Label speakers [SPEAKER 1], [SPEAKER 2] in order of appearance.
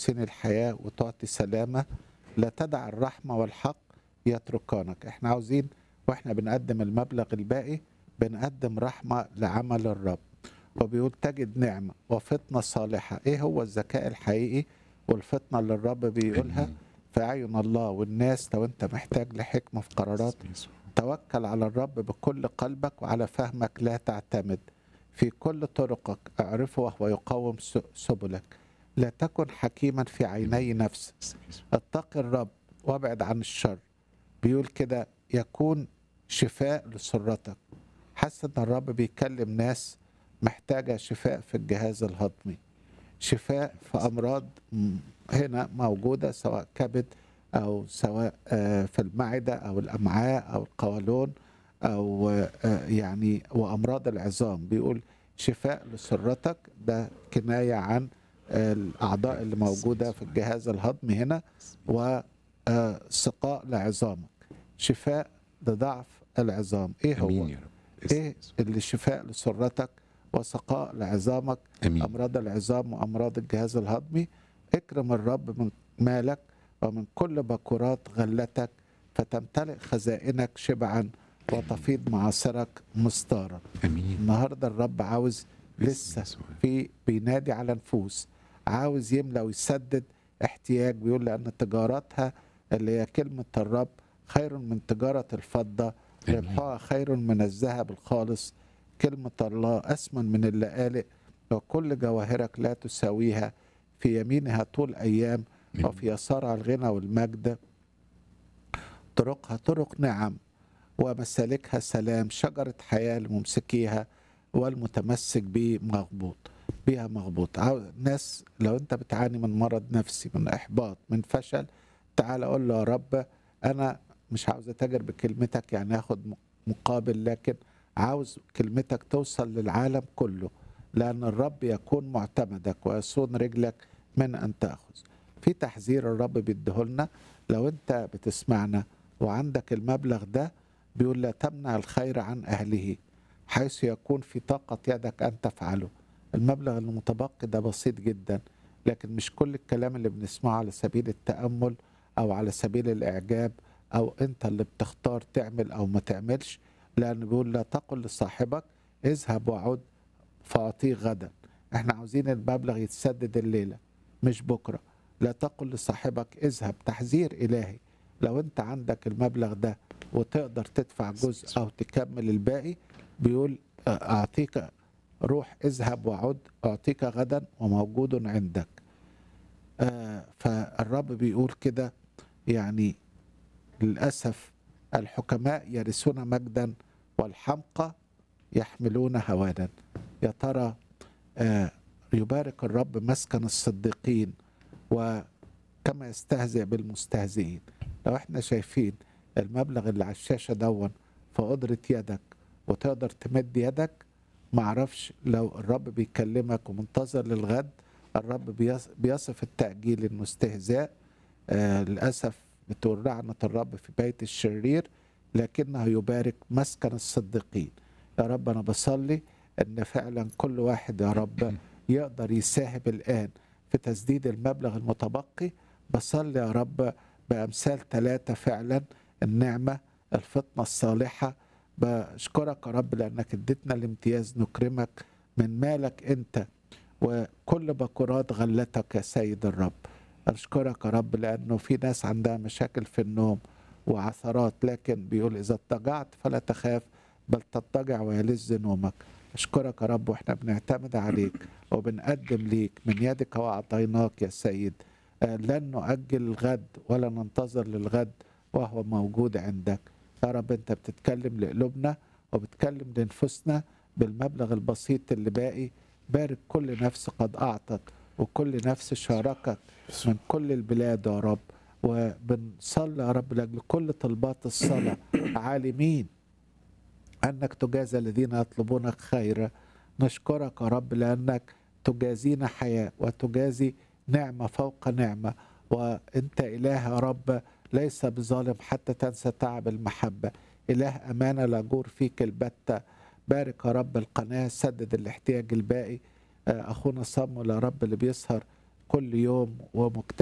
[SPEAKER 1] سن الحياة وتعطي سلامة لا تدع الرحمة والحق يتركانك احنا عاوزين واحنا بنقدم المبلغ الباقي بنقدم رحمة لعمل الرب وبيقول تجد نعمة وفطنة صالحة ايه هو الذكاء الحقيقي والفطنة اللي الرب بيقولها
[SPEAKER 2] آمين.
[SPEAKER 1] في أعين الله والناس لو انت محتاج لحكمة في قرارات توكل على الرب بكل قلبك وعلى فهمك لا تعتمد في كل طرقك اعرفه وهو يقاوم س- سبلك لا تكن حكيما في عيني نفسك اتق الرب وابعد عن الشر بيقول كده يكون شفاء لسرتك حاسس ان الرب بيكلم ناس محتاجة شفاء في الجهاز الهضمي شفاء في أمراض م- هنا موجودة سواء كبد أو سواء آه، في المعدة أو الأمعاء أو القولون أو آه، يعني وأمراض العظام بيقول شفاء لسرتك ده كناية عن آه، الأعضاء اللي موجودة في الجهاز الهضمي هنا وسقاء لعظامك شفاء لضعف العظام إيه هو؟
[SPEAKER 2] امين يا رب باسم
[SPEAKER 1] ايه
[SPEAKER 2] يسوع.
[SPEAKER 1] اللي شفاء لسرتك وسقاء لعظامك
[SPEAKER 2] امين
[SPEAKER 1] امراض العظام وامراض الجهاز الهضمي اكرم الرب من مالك ومن كل بكورات غلتك فتمتلئ خزائنك شبعا وتفيض معاصرك مستارا
[SPEAKER 2] امين
[SPEAKER 1] النهارده الرب عاوز
[SPEAKER 2] باسم
[SPEAKER 1] لسه
[SPEAKER 2] يسوع.
[SPEAKER 1] في بينادي على نفوس عاوز يملى ويسدد احتياج بيقول لان تجارتها اللي هي كلمه الرب خير من تجاره الفضه
[SPEAKER 2] آمين.
[SPEAKER 1] ربحها خير من الذهب الخالص كلمه الله اسمن من اللآلئ وكل جواهرك لا تساويها في يمينها طول ايام
[SPEAKER 2] آمين.
[SPEAKER 1] وفي يسارها الغنى والمجد طرقها طرق نعم ومسالكها سلام شجرة حياة لممسكيها والمتمسك به مغبوط بها مغبوط عاو- ناس لو انت بتعاني من مرض نفسي من احباط من فشل تعال اقول له يا رب انا مش عاوز اتاجر بكلمتك يعني اخد م- مقابل لكن عاوز كلمتك توصل للعالم كله لان الرب يكون معتمدك ويصون رجلك من ان تاخذ في تحذير الرب بيديهولنا لو انت بتسمعنا وعندك المبلغ ده بيقول لا تمنع الخير عن اهله حيث يكون في طاقة يدك أن تفعله المبلغ المتبقي ده بسيط جدا لكن مش كل الكلام اللي بنسمعه على سبيل التأمل أو على سبيل الإعجاب أو أنت اللي بتختار تعمل أو ما تعملش لأن بيقول لا تقل لصاحبك اذهب وعد فأعطيه غدا احنا عاوزين المبلغ يتسدد الليلة مش بكرة لا تقل لصاحبك اذهب تحذير إلهي لو انت عندك المبلغ ده وتقدر تدفع جزء أو تكمل الباقي بيقول آه، أعطيك روح اذهب وعد أعطيك غدا وموجود عندك آه، فالرب بيقول كده يعني للأسف الحكماء يرثون مجدا والحمقى يحملون هوانا يا ترى آه، يبارك الرب مسكن الصديقين وكما يستهزئ بالمستهزئين لو احنا شايفين المبلغ اللي على الشاشة دون في قدرة يدك وتقدر تمد يدك معرفش لو الرب بيكلمك ومنتظر للغد الرب بيص- بيصف التأجيل انه استهزاء آه للأسف بتقول لعنة الرب في بيت الشرير لكنه يبارك مسكن الصديقين يا رب أنا بصلي أن فعلا كل واحد يا رب يقدر يساهم الآن في تسديد المبلغ المتبقي بصلي يا رب بأمثال ثلاثة فعلا النعمة الفطنة الصالحة بشكرك يا رب لأنك اديتنا الامتياز نكرمك من مالك أنت وكل بكرات غلتك يا سيد الرب أشكرك يا رب لأنه في ناس عندها مشاكل في النوم وعثرات لكن بيقول إذا اضطجعت فلا تخاف بل تضطجع ويلذ نومك أشكرك يا رب وإحنا بنعتمد عليك وبنقدم ليك من يدك وأعطيناك يا سيد آه، لن نؤجل الغد ولا ننتظر للغد وهو موجود عندك يا رب أنت بتتكلم لقلوبنا وبتكلم لنفوسنا بالمبلغ البسيط اللي باقي بارك كل نفس قد أعطت وكل نفس شاركت من كل البلاد يا رب وبنصلي يا رب لأجل كل طلبات الصلاة عالمين أنك تجازى الذين يطلبونك خيرا نشكرك يا رب لأنك تجازينا حياة وتجازي نعمة فوق نعمة وأنت إله يا رب ليس بظالم حتى تنسى تعب المحبة إله أمانة لا جور فيك البتة بارك يا رب القناة سدد الاحتياج الباقي آه، أخونا صمول يا رب اللي بيسهر كل يوم ومجتهد